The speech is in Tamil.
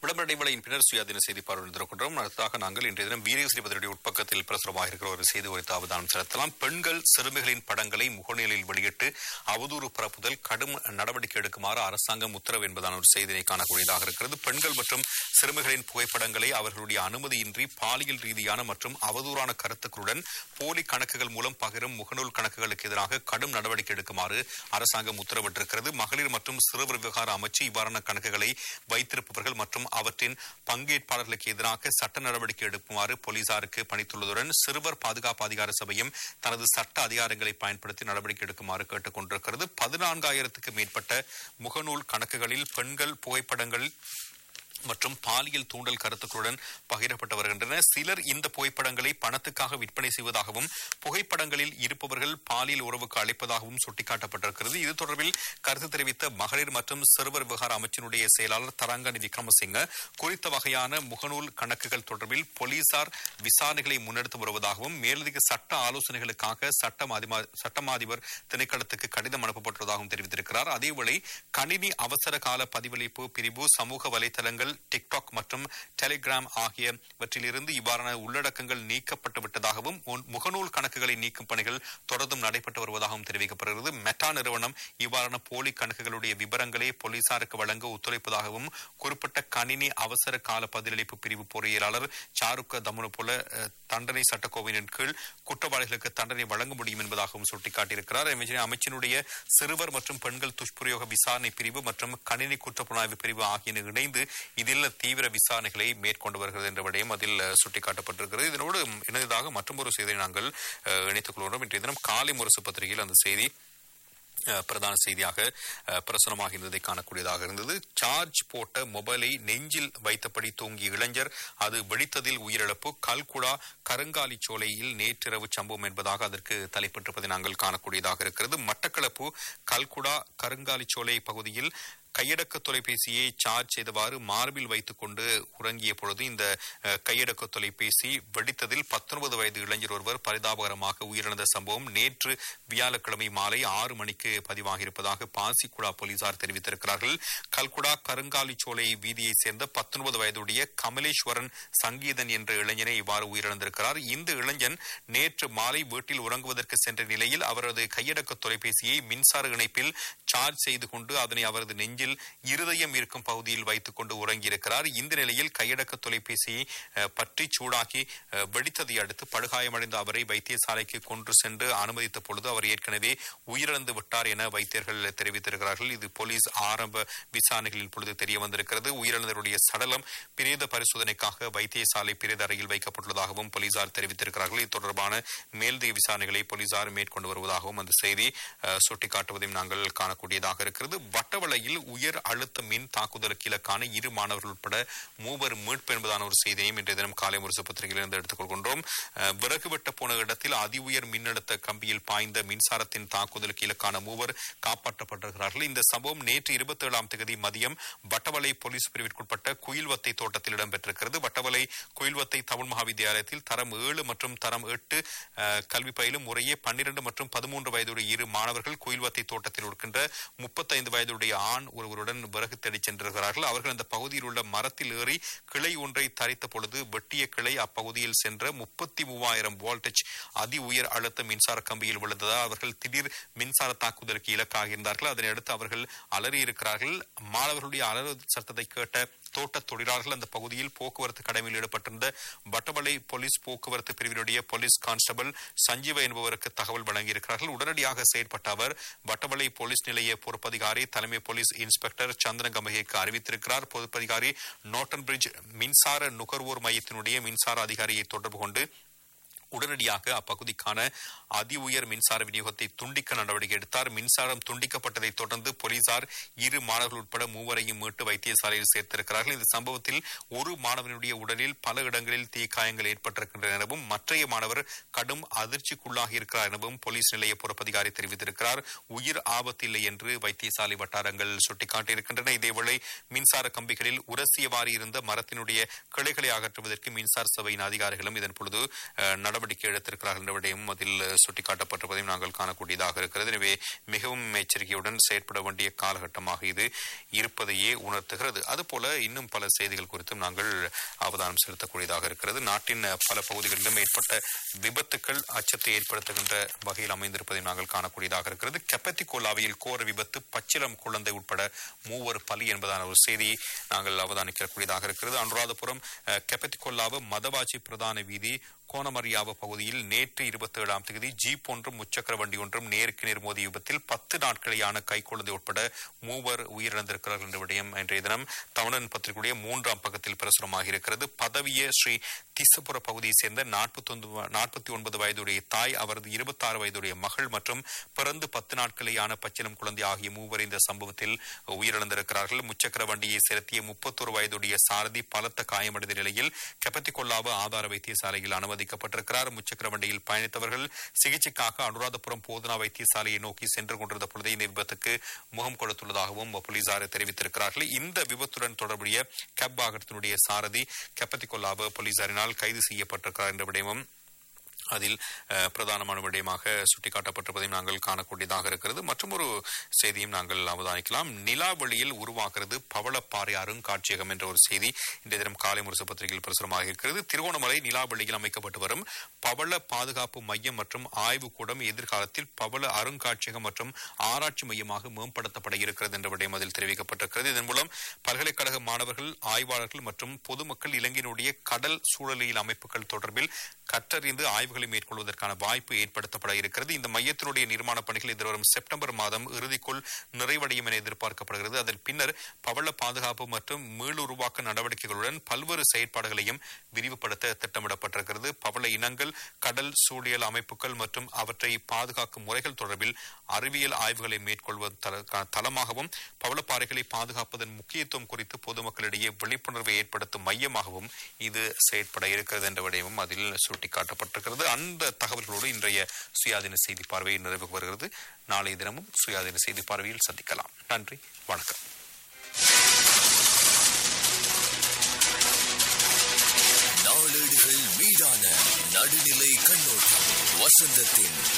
விளம்பர இடைவேளையின் பின்னர் சுயாதீன செய்தி பார்வையிட்டிருக்கின்றோம் அடுத்ததாக நாங்கள் இன்றைய தினம் வீரேஸ்வரி பத்திரிகை உட்பக்கத்தில் பிரசுரமாக இருக்கிற ஒரு செய்தி குறித்து அவதானம் செலுத்தலாம் பெண்கள் சிறுமிகளின் படங்களை முகநூலில் வெளியிட்டு அவதூறு பரப்புதல் கடும் நடவடிக்கை எடுக்குமாறு அரசாங்கம் உத்தரவு என்பதான ஒரு செய்தியை காணக்கூடியதாக இருக்கிறது பெண்கள் மற்றும் சிறுமிகளின் புகைப்படங்களை அவர்களுடைய அனுமதியின்றி பாலியல் ரீதியான மற்றும் அவதூறான கருத்துக்களுடன் போலி கணக்குகள் மூலம் பகிரும் முகநூல் கணக்குகளுக்கு எதிராக கடும் நடவடிக்கை எடுக்குமாறு அரசாங்கம் உத்தரவிட்டிருக்கிறது மகளிர் மற்றும் சிறுவர் விவகார அமைச்சு இவ்வாறான கணக்குகளை வைத்திருப்பவர்கள் மற்றும் அவற்றின் பங்கேற்பாளர்களுக்கு எதிராக சட்ட நடவடிக்கை எடுக்குமாறு போலீசாருக்கு பணித்துள்ளதுடன் சிறுவர் பாதுகாப்பு அதிகார சபையும் தனது சட்ட அதிகாரங்களை பயன்படுத்தி நடவடிக்கை எடுக்குமாறு கேட்டுக் கொண்டிருக்கிறது பதினான்காயிரத்துக்கு மேற்பட்ட முகநூல் கணக்குகளில் பெண்கள் புகைப்படங்கள் மற்றும் பாலியல் தூண்டல் கருத்துக்களுடன் பகிரப்பட்டு வருகின்றன சிலர் இந்த புகைப்படங்களை பணத்துக்காக விற்பனை செய்வதாகவும் புகைப்படங்களில் இருப்பவர்கள் பாலியல் உறவுக்கு அழைப்பதாகவும் சுட்டிக்காட்டப்பட்டிருக்கிறது இது தொடர்பில் கருத்து தெரிவித்த மகளிர் மற்றும் சிறுவர் விவகார அமைச்சினுடைய செயலாளர் தரங்கனி விக்ரமசிங்க குறித்த வகையான முகநூல் கணக்குகள் தொடர்பில் போலீசார் விசாரணைகளை முன்னெடுத்து வருவதாகவும் மேலதிக சட்ட ஆலோசனைகளுக்காக சட்டம் அதிமா- சட்டமாதிபர் திணைக்களத்துக்கு கடிதம் அனுப்பப்பட்டுள்ளதாகவும் தெரிவித்திருக்கிறார் அதேவேளை கணினி அவசர கால பதிவளிப்பு பிரிவு சமூக வலைதளங்கள் டிக்டாக் மற்றும் டெலிகிராம் ஆகியவற்றிலிருந்து இவ்வாறான உள்ளடக்கங்கள் நீக்கப்பட்டு விட்டதாகவும் முன்- முகநூல் கணக்குகளை நீக்கும் பணிகள் தொடர்ந்தும் நடைபெற்று வருவதாகவும் தெரிவிக்கப்படுகிறது மெட்டா நிறுவனம் இவ்வாறான போலி கணக்குகளுடைய விவரங்களை போலீசாருக்கு வழங்க ஒத்துழைப்பதாகவும் குறிப்பிட்ட கணினி அவசர கால பதிலளிப்பு பிரிவு பொறியியலாளர் சாருக்க தமுனு போல அஹ், தண்டனை சட்டக்கோவையின் கீழ் குற்றவாளிகளுக்கு தண்டனை வழங்க முடியும் என்பதாகவும் சுட்டிக்காட்டியிருக்கிறார் அமைச்சர் அமைச்சினுடைய சிறுவர் மற்றும் பெண்கள் துஷ்பிரயோக விசாரணை பிரிவு மற்றும் கணினி குற்றப்புலனாய்வு பிரிவு ஆகியன இணைந்து இதில் தீவிர விசாரணைகளை மேற்கொண்டு வருகிறது என்ற விடயம் அதில் அஹ், சுட்டிக்காட்டப்பட்டிருக்கிறது இதனோடு இணைந்ததாக மற்றொரு செய்தியை நாங்கள் அஹ், இணைத்துக் கொள்கிறோம் இன்றைய தினம் காலை முரசு பத்திரிகையில் அந்த செய்தி அஹ், பிரதான செய்தியாக அஹ், பிரசுரமாக இருந்ததை காணக்கூடியதாக இருந்தது சார்ஜ் போட்ட மொபைலை நெஞ்சில் வைத்தபடி தூங்கிய இளைஞர் அது வெடித்ததில் உயிரிழப்பு கல்குடா கருங்காலி சோலையில் நேற்றிரவு சம்பவம் என்பதாக அதற்கு தலைப்பட்டிருப்பதை நாங்கள் காணக்கூடியதாக இருக்கிறது மட்டக்களப்பு கல்குடா கருங்காலி சோலை பகுதியில் கையடக்க தொலைபேசியை சார்ஜ் செய்தவாறு மார்பில் வைத்துக் கொண்டு உறங்கிய பொழுது இந்த அஹ், கையடக்க தொலைபேசி வெடித்ததில் பத்தொன்பது வயது இளைஞர் ஒருவர் பரிதாபகரமாக உயிரிழந்த சம்பவம் நேற்று வியாழக்கிழமை மாலை ஆறு மணிக்கு பதிவாகியிருப்பதாக பாசிக்குடா போலீசார் தெரிவித்திருக்கிறார்கள் கல்குடா கருங்காலி சோலை வீதியைச் சேர்ந்த பத்தொன்பது வயதுடைய கமலேஸ்வரன் சங்கீதன் என்ற இளைஞனை இவ்வாறு உயிரிழந்திருக்கிறார் இந்த இளைஞன் நேற்று மாலை வீட்டில் உறங்குவதற்கு சென்ற நிலையில் அவரது கையடக்க தொலைபேசியை மின்சார இணைப்பில் சார்ஜ் செய்து கொண்டு அதனை அவரது நெஞ்சில் இருதயம் இருக்கும் பகுதியில் வைத்துக் கொண்டு உறங்கியிருக்கிறார் இந்த நிலையில் கையடக்க தொலைபேசியை அஹ், பற்றி சூடாக்கி அஹ், வெடித்ததை அடுத்து படுகாயமடைந்த அவரை வைத்தியசாலைக்கு கொண்டு சென்று அனுமதித்த பொழுது அவர் ஏற்கனவே உயிரிழந்து விட்டார் என வைத்தியர்கள் தெரிவித்திருக்கிறார்கள் இது போலீஸ் ஆரம்ப விசாரணைகளில் பொழுது தெரிய வந்திருக்கிறது உயிரிழந்தவருடைய சடலம் பிரேத பரிசோதனைக்காக வைத்தியசாலை பிரேத அறையில் வைக்கப்பட்டுள்ளதாகவும் போலீசார் தெரிவித்திருக்கிறார்கள் இது தொடர்பான மேல்திக விசாரணைகளை போலீசார் மேற்கொண்டு வருவதாகவும் அந்த செய்தி அஹ், சுட்டிக்காட்டுவதையும் நாங்கள் காணக்கூடியதாக இருக்கிறது வட்டவளையில் உயர் அழுத்த மின் தாக்குதலுக்கு இலக்கான இரு மாணவர்கள் உட்பட மூவர் மீட்பு என்பதான ஒரு செய்தியையும் இன்றைய தினம் காலை முரசு பத்திரிகையில் இருந்து எடுத்துக் கொள்கின்றோம் அஹ், விறகு வெட்ட போன இடத்தில் அதி உயர் மின்னழுத்த கம்பியில் பாய்ந்த மின்சாரத்தின் தாக்குதலுக்கு இலக்கான மூவர் காப்பாற்றப்பட்டிருக்கிறார்கள் இந்த சம்பவம் நேற்று இருபத்தி ஏழாம் தேதி மதியம் வட்டவளை போலீஸ் பிரிவிற்குட்பட்ட குயில்வத்தை தோட்டத்தில் இடம்பெற்றிருக்கிறது வட்டவளை குயில்வத்தை தமிழ் மகாவித்தியாலயத்தில் தரம் ஏழு மற்றும் தரம் எட்டு அஹ், கல்வி பயிலும் முறையே பன்னிரண்டு மற்றும் பதிமூன்று வயதுடைய இரு மாணவர்கள் குயில்வத்தை தோட்டத்தில் இருக்கின்ற முப்பத்தைந்து வயதுடைய ஆண் ஒருவருடன் விறகு தேடிச் சென்றிருக்கிறார்கள் அவர்கள் அந்த பகுதியில் உள்ள மரத்தில் ஏறி கிளை ஒன்றை தரித்த பொழுது வெட்டிய கிளை அப்பகுதியில் சென்ற முப்பத்தி மூவாயிரம் வோல்டேஜ் அதி உயர் அழுத்த மின்சார கம்பியில் விழுந்ததால் அவர்கள் திடீர் மின்சார தாக்குதலுக்கு இலக்காக இருந்தார்கள் அதனை அடுத்து அவர்கள் அலறி இருக்கிறார்கள் மாணவர்களுடைய அலறு சத்தத்தை கேட்ட தோட்ட தொழிலாளர்கள் அந்த பகுதியில் போக்குவரத்து கடமையில் ஈடுபட்டிருந்த வட்டவளை போலீஸ் போக்குவரத்து பிரிவினுடைய போலீஸ் கான்ஸ்டபிள் சஞ்சீவ என்பவருக்கு தகவல் வழங்கியிருக்கிறார்கள் உடனடியாக செயற்பட்ட அவர் வட்டவளை போலீஸ் நிலைய பொறுப்பதிகாரி தலைமை போலீஸ் இன்ஸ்பெக்டர் சந்திரகமகேக்கு அறிவித்திருக்கிறார் பொறுப்பதிகாரி நோட்டன் பிரிட்ஜ் மின்சார நுகர்வோர் மையத்தினுடைய மின்சார அதிகாரியை தொடர்பு கொண்டு உடனடியாக அப்பகுதிக்கான அதி உயர் மின்சார விநியோகத்தை துண்டிக்க நடவடிக்கை எடுத்தார் மின்சாரம் துண்டிக்கப்பட்டதை தொடர்ந்து போலீசார் இரு மாணவர்கள் உட்பட மூவரையும் மீட்டு வைத்தியசாலையில் சேர்த்திருக்கிறார்கள் இந்த சம்பவத்தில் ஒரு மாணவனுடைய உடலில் பல இடங்களில் தீக்காயங்கள் ஏற்பட்டிருக்கின்றன எனவும் மற்றைய மாணவர் கடும் அதிர்ச்சிக்குள்ளாகி இருக்கிறார் எனவும் போலீஸ் நிலைய பொறுப்பதிகாரி தெரிவித்திருக்கிறார் உயிர் ஆபத்தில்லை என்று வைத்தியசாலை வட்டாரங்கள் சுட்டிக்காட்டியிருக்கின்றன இதேவேளை மின்சார கம்பிகளில் உரசியவாறு இருந்த மரத்தினுடைய கிளைகளை அகற்றுவதற்கு மின்சார சபையின் அதிகாரிகளும் இதன் பொழுது அஹ், நடவடிக்கை நடவடிக்கை எடுத்திருக்கிறார்கள் என்ற விடயமும் அதில் சுட்டிக்காட்டப்பட்டிருப்பதையும் நாங்கள் காணக்கூடியதாக இருக்கிறது எனவே மிகவும் எச்சரிக்கையுடன் செயற்பட வேண்டிய காலகட்டமாக இது இருப்பதையே உணர்த்துகிறது அதுபோல இன்னும் பல செய்திகள் குறித்தும் நாங்கள் அவதானம் செலுத்தக்கூடியதாக இருக்கிறது நாட்டின் பல பகுதிகளிலும் ஏற்பட்ட விபத்துக்கள் அச்சத்தை ஏற்படுத்துகின்ற வகையில் அமைந்திருப்பதை நாங்கள் காணக்கூடியதாக இருக்கிறது கெப்பத்தி கோலாவியில் கோர விபத்து பச்சிலம் குழந்தை உட்பட மூவர் பலி என்பதான ஒரு செய்தி நாங்கள் அவதானிக்கக்கூடியதாக இருக்கிறது அனுராதபுரம் அஹ், கெப்பத்தி கொல்லாவு மதவாச்சி பிரதான வீதி கோணமரியாவு பகுதியில் நேற்று இருபத்தி ஏழாம் தேதி ஜீப் ஒன்றும் முச்சக்கர வண்டி ஒன்றும் நேருக்கு நேர் மோதிய விபத்தில் பத்து நாட்களையான கைக்குழந்தை உட்பட மூவர் உயிரிழந்திருக்கிறார்கள் என்ற விடயம் இன்றைய தினம் தமிழன் பத்திரிகையுடைய மூன்றாம் பக்கத்தில் பிரசுரமாக இருக்கிறது பதவிய ஸ்ரீ திசபுர பகுதியைச் சேர்ந்த நாற்பத்தி ஒன்பது வயதுடைய தாய் அவரது இருபத்தாறு வயதுடைய மகள் மற்றும் பிறந்து பத்து நாட்களேயான பச்சிலம் குழந்தை ஆகிய மூவர் இந்த சம்பவத்தில் உயிரிழந்திருக்கிறார்கள் முச்சக்கர வண்டியை செலுத்திய முப்பத்தொரு வயதுடைய சாரதி பலத்த காயமடைந்த நிலையில் கெப்பத்திகொல்லாவு ஆதார வைத்தியசாலையில் அனுமதிக்கப்பட்டிருக்கிறார் முச்சக்கர வண்டியில் பயணித்தவர்கள் சிகிச்சைக்காக அனுராதபுரம் போதனா வைத்தியசாலையை நோக்கி சென்று கொண்டிருந்த பொழுது இந்த விபத்துக்கு முகம் கொடுத்துள்ளதாகவும் போலீசார் தெரிவித்திருக்கிறார்கள் இந்த விபத்துடன் தொடர்புடைய கேப் வாகனத்தினுடைய சாரதி கெப்பத்திகொல்லாவு போலீசாரினால் கைது செய்யப்பட்டிருக்கிறார் என்ற விடயமும் அதில் அஹ், பிரதானமான விடயமாக சுட்டிக்காட்டப்பட்டிருப்பதையும் நாங்கள் காணக்கூடியதாக இருக்கிறது மற்றும் ஒரு செய்தியும் நாங்கள் அவதானிக்கலாம் நிலாவெளியில் உருவாகிறது பவளப்பாறை அருங்காட்சியகம் என்ற ஒரு செய்தி இன்றைய தினம் காலை முரசு பத்திரிகையில் பிரசுரமாக இருக்கிறது திருகோணமலை நிலாவெளியில் அமைக்கப்பட்டு வரும் பவள பாதுகாப்பு மையம் மற்றும் ஆய்வுக்கூடம் எதிர்காலத்தில் பவள அருங்காட்சியகம் மற்றும் ஆராய்ச்சி மையமாக மேம்படுத்தப்பட இருக்கிறது என்ற விடயம் அதில் தெரிவிக்கப்பட்டிருக்கிறது இதன் மூலம் பல்கலைக்கழக மாணவர்கள் ஆய்வாளர்கள் மற்றும் பொதுமக்கள் இலங்கையினுடைய கடல் சூழலியல் அமைப்புகள் தொடர்பில் கற்றறிந்து ஆய்வுகளை மேற்கொள்வதற்கான வாய்ப்பு ஏற்படுத்தப்பட இருக்கிறது இந்த மையத்தினுடைய நிர்மாண பணிகள் எதிர்வரும் செப்டம்பர் மாதம் இறுதிக்குள் நிறைவடையும் என எதிர்பார்க்கப்படுகிறது அதன் பின்னர் பவள பாதுகாப்பு மற்றும் மீளுருவாக்க நடவடிக்கைகளுடன் பல்வேறு செயற்பாடுகளையும் விரிவுபடுத்த திட்டமிடப்பட்டிருக்கிறது பவள இனங்கள் கடல் சூழியல் அமைப்புகள் மற்றும் அவற்றை பாதுகாக்கும் முறைகள் தொடர்பில் அறிவியல் ஆய்வுகளை மேற்கொள்வது தல- தளமாகவும் பவளப்பாறைகளை பாதுகாப்பதன் முக்கியத்துவம் குறித்து பொதுமக்களிடையே விழிப்புணர்வை ஏற்படுத்தும் மையமாகவும் இது செயற்பட இருக்கிறது என்ற விடயமும் அதில் சுட்டிக்காட்டப்பட்டிருக்கிறது அந்த தகவல்களோடு இன்றைய சுயாதீன செய்தி பார்வை நிறைவுக்கு வருகிறது நாளைய தினமும் சுயாதீன செய்தி பார்வையில் சந்திக்கலாம் நன்றி வணக்கம் நாளேடுகள் மீதான நடுநிலை கண்ணோட்டம் வசந்தத்தின்